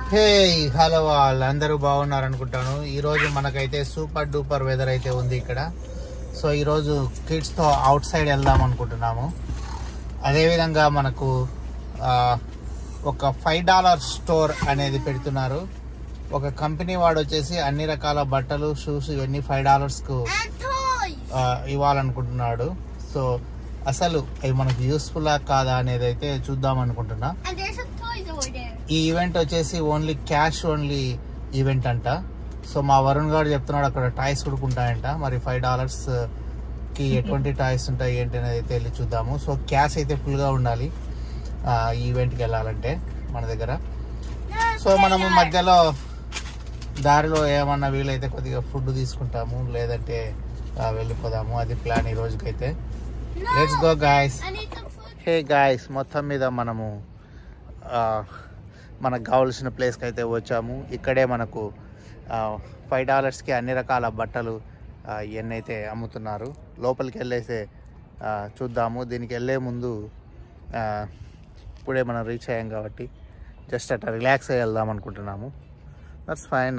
Hey hello వాళ్ళు అందరూ బాగున్నారు అనుకుంటాను ఈ రోజు మనకైతే సూపర్ డూపర్ వెదర్ అయితే ఉంది ఇక్కడ సో ఈ రోజు కిడ్స్ తో అవుట్ సైడ్ వెళ్దాం అనుకుంటున్నాము అదేవిధంగా మనకు ఆ, ఒక ఫైవ్ డాలర్ స్టోర్ అనేది పెడుతున్నారు ఒక కంపెనీ వాడు వచ్చేసి అన్ని రకాల బట్టలు షూస్ ఇవన్నీ ఫైవ్ డాలర్స్ కు And toys. ఆ, ఇవ్వాలనుకుంటున్నాడు సో అసలు అవి మనకు యూస్ఫుల్ కాదా అనేది అయితే చూద్దాం అనుకుంటున్నా And there's some toys over there. ఈ ఈవెంట్ వచ్చేసి ఓన్లీ క్యాష్ ఓన్లీ ఈవెంట్ అంట సో మా వరుణ్ గారు చెప్తున్నాడు అక్కడ టాయ్స్ కూడా ఉంటాయంట మరి ఫైవ్ డాలర్స్ కి ఎటువంటి టాయ్స్ ఉంటాయి ఏంటి అనేది అయితే వెళ్ళి చూద్దాము సో క్యాష్ అయితే ఫుల్ గా ఉండాలి ఆ, ఈ ఈవెంట్కి వెళ్ళాలంటే మన దగ్గర సో మనము మధ్యలో దారిలో ఏమన్నా వీలైతే కొద్దిగా ఫుడ్ తీసుకుంటాము లేదంటే ఆ, వెళ్ళిపోదాము అది ప్లాన్ ఈ రోజుకైతే No. Let's go guys I need some food. Hey guys మొత్తం మీద మనము ఆ, మనకు కావలసిన ప్లేస్కి అయితే వచ్చాము ఇక్కడే మనకు ఫైవ్ డాలర్స్కి అన్ని రకాల బట్టలు ఆ, ఇవన్నీ అయితే అమ్ముతున్నారు లోపలికి వెళ్ళేసే ఆ, చూద్దాము దీనికి వెళ్ళే ముందు ఆ, ఇప్పుడే మనం రీచ్ అయ్యాం కాబట్టి జస్ట్ అట్లా రిలాక్స్ అయ్యి వెళ్దాం అనుకుంటున్నాము దట్స్ ఫైన్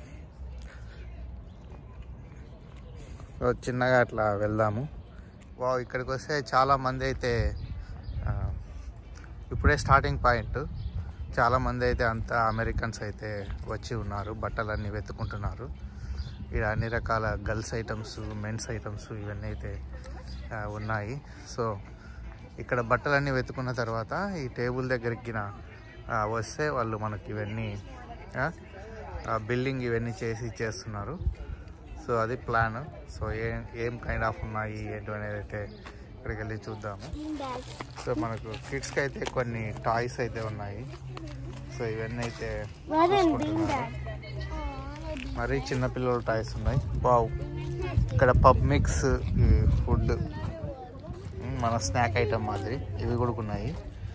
సో చిన్నగా అట్లా వెళ్దాము వా ఇక్కడికి వస్తే చాలా మంది అయితే ఆ, ఇప్పుడే స్టార్టింగ్ పాయింట్ చాలా మంది అయితే అంతా అమెరికన్స్ అయితే వచ్చి ఉన్నారు బట్టలన్నీ వెతుకుంటున్నారు ఇక్కడ అన్ని రకాల గర్ల్స్ ఐటమ్స్ మెన్స్ ఐటమ్స్ ఇవన్నీ అయితే ఆ, ఉన్నాయి సో ఇక్కడ బట్టలన్నీ వెతుకున్న తర్వాత ఈ టేబుల్ దగ్గరికి గిన, ఆ, వస్తే వాళ్ళు మనకి ఇవన్నీ బిల్డింగ్ ఇవన్నీ చేసి ఇచ్చేస్తున్నారు సో అది ప్లాన్ సో ఏం ఏం కైండ్ ఆఫ్ ఉన్నాయి ఏంటి అనేది అయితే ఇక్కడికి వెళ్ళి చూద్దాము Bags. సో మనకు కిడ్స్కి అయితే కొన్ని టాయ్స్ అయితే ఉన్నాయి సో ఇవన్నీ అయితే What in చూసుకుంటున్నారు. beanbag? మరి చిన్నపిల్లల టాయ్స్ ఉన్నాయి వావ్ ఇక్కడ పబ్ మిక్స్ ఫుడ్ మన స్నాక్ ఐటమ్ మాదిరి ఇవి కూడా ఉన్నాయి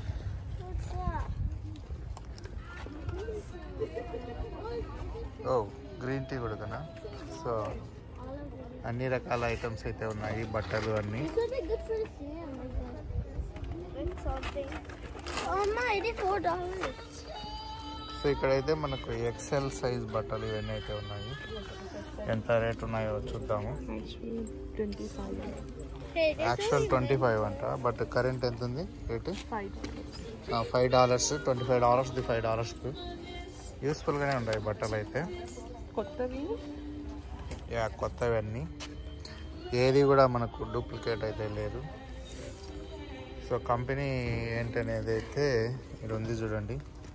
ఓ గ్రీన్ టీ కూడా కదా సో అన్ని రకాల ఐటమ్స్ అయితే ఉన్నాయి బట్టలు అన్నీ It could be good for the family. It's something. Oh my, it is four dollars. So ఇక్కడైతే మనకు ఎక్సెల్ సైజ్ బట్టలు ఇవన్నీ అయితే ఉన్నాయి ఎంత రేట్ ఉన్నాయో చూద్దాము Hey, this actual twenty five అంట బట్ కరెంట్ ఎంత ఉంది rate five dollars twenty five dollars the five డాలర్స్కి యూస్ఫుల్గానే ఉన్నాయి బట్టలు అయితే కొత్తవి యా కొత్తవి అన్నీ ఏది కూడా మనకు డూప్లికేట్ అయితే లేదు సో కంపెనీ ఏంటనేది అయితే ఇక్కడ ఉంది చూడండి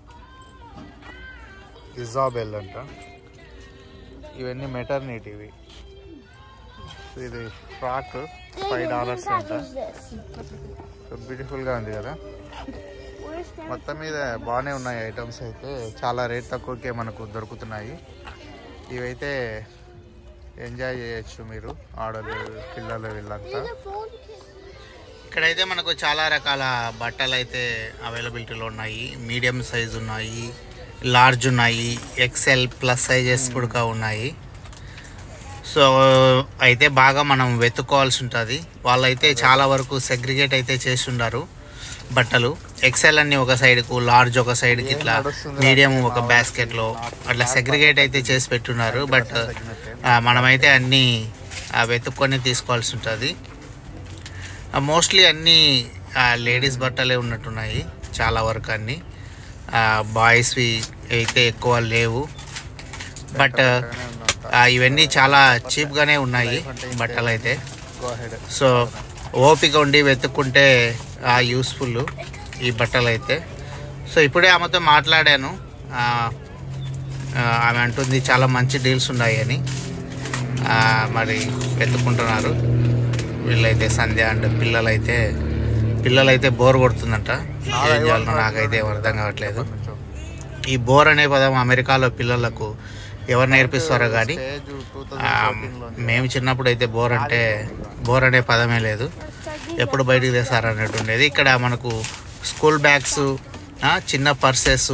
ఇజాబెల్ అంట ఇవన్నీ మెటర్నిటీవి సో ఇది ఫ్రాక్ ఫైవ్ డాలర్స్ అంట is this? సో బ్యూటిఫుల్గా ఉంది కదా Where's that? మొత్తం మీద బాగానే ఉన్నాయి ఐటమ్స్ అయితే చాలా రేట్ తక్కువకే మనకు దొరుకుతున్నాయి ఇవైతే ఎంజాయ్ చేయొచ్చు మీరు ఆడలు పిల్లలు వీళ్ళంతా There's a phone. ఇక్కడైతే మనకు చాలా రకాల బట్టలు అయితే అవైలబిలిటీలో ఉన్నాయి మీడియం సైజ్ ఉన్నాయి లార్జ్ ఉన్నాయి ఎక్సెల్ ప్లస్ సైజెస్ కూడా ఉన్నాయి సో అయితే బాగా మనం వెతుక్కోవాల్సి ఉంటుంది వాళ్ళైతే చాలా వరకు సెగ్రిగేట్ అయితే చేసి ఉన్నారు బట్టలు ఎక్సెల్ అన్ని ఒక సైడ్కు లార్జ్ ఒక సైడ్కి ఇట్లా మీడియం ఒక బాస్కెట్లో అట్లా సెగ్రిగేట్ అయితే చేసి పెట్టున్నారు బట్ మనమైతే అన్నీ ఆ, వెతుక్కొని తీసుకోవాల్సి ఉంటుంది మోస్ట్లీ అన్నీ లేడీస్ బట్టలే ఉన్నట్టున్నాయి చాలా వరకు అన్నీ బాయ్స్వి అయితే ఎక్కువ లేవు బట్ ఇవన్నీ చాలా చీప్గానే ఉన్నాయి బట్టలు అయితే సో ఓపిక ఉండి వెతుక్కుంటే యూస్ఫుల్ ఈ బట్టలు అయితే సో ఇప్పుడే ఆమెతో మాట్లాడాను ఆ, ఆ, ఆమె అంటుంది చాలా మంచి డీల్స్ ఉన్నాయని ఆ, మరి వెతుక్కుంటున్నారు వీళ్ళైతే సంధ్య అండ్ పిల్లలైతే పిల్లలైతే బోర్ కొడుతుందంట ఏం చేయాలనో నాకైతే ఏం అర్థం కావట్లేదు ఈ బోర్ అనే పదం అమెరికాలో పిల్లలకు ఎవరు నేర్పిస్తారో కానీ ఆ, మేము చిన్నప్పుడు అయితే బోర్ అంటే బోర్ అనే పదమే లేదు ఎప్పుడు బయటికి తెస్తారు అన్నట్టు ఉండేది ఇక్కడ మనకు స్కూల్ బ్యాగ్స్ ఆ, చిన్న పర్సెస్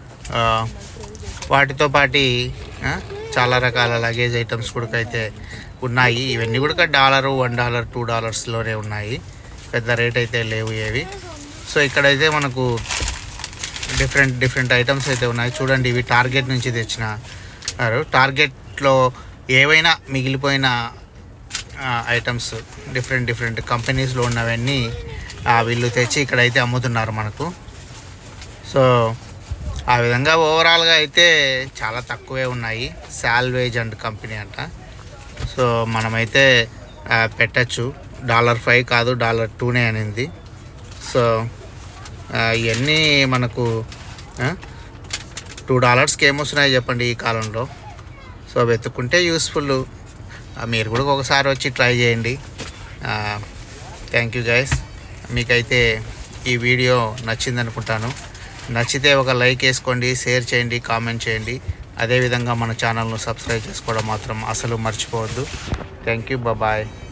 వాటితో పాటి ఆ, చాలా రకాల లగేజ్ ఐటమ్స్ కూడా అయితే ఉన్నాయి ఇవన్నీ కూడా డాలర్ వన్ డాలర్ టూ డాలర్స్లోనే ఉన్నాయి పెద్ద రేట్ అయితే లేవు ఏవి సో ఇక్కడైతే మనకు డిఫరెంట్ డిఫరెంట్ ఐటమ్స్ అయితే ఉన్నాయి చూడండి ఇవి టార్గెట్ నుంచి తెచ్చిన టార్గెట్లో ఏవైనా మిగిలిపోయిన ఐటమ్స్ డిఫరెంట్ డిఫరెంట్ కంపెనీస్లో ఉన్నవన్నీ ఆ, వీళ్ళు తెచ్చి ఇక్కడైతే అమ్ముతున్నారు మనకు సో ఆ విధంగా ఓవరాల్గా అయితే చాలా తక్కువే ఉన్నాయి శాల్వేజ్ అండ్ కంపెనీ అంట సో మనమైతే ఆ, పెట్టచ్చు డాలర్ ఫైవ్ కాదు డాలర్ టూనే అనింది సో ఆ, ఇవన్నీ మనకు టూ డాలర్స్కి ఏమొస్తున్నాయి చెప్పండి ఈ కాలంలో సో వెతుక్కుంటే యూస్ఫుల్ మీరు కూడా ఒకసారి వచ్చి ట్రై చేయండి థ్యాంక్ యూ గైస్ మీకైతే ఈ వీడియో నచ్చింది అనుకుంటాను నచ్చితే ఒక లైక్ వేసుకోండి షేర్ చేయండి కామెంట్ చేయండి అదేవిధంగా మన ఛానల్ను సబ్స్క్రైబ్ చేసుకోవడం మాత్రం అసలు మర్చిపోవద్దు థ్యాంక్ యూ బాయ్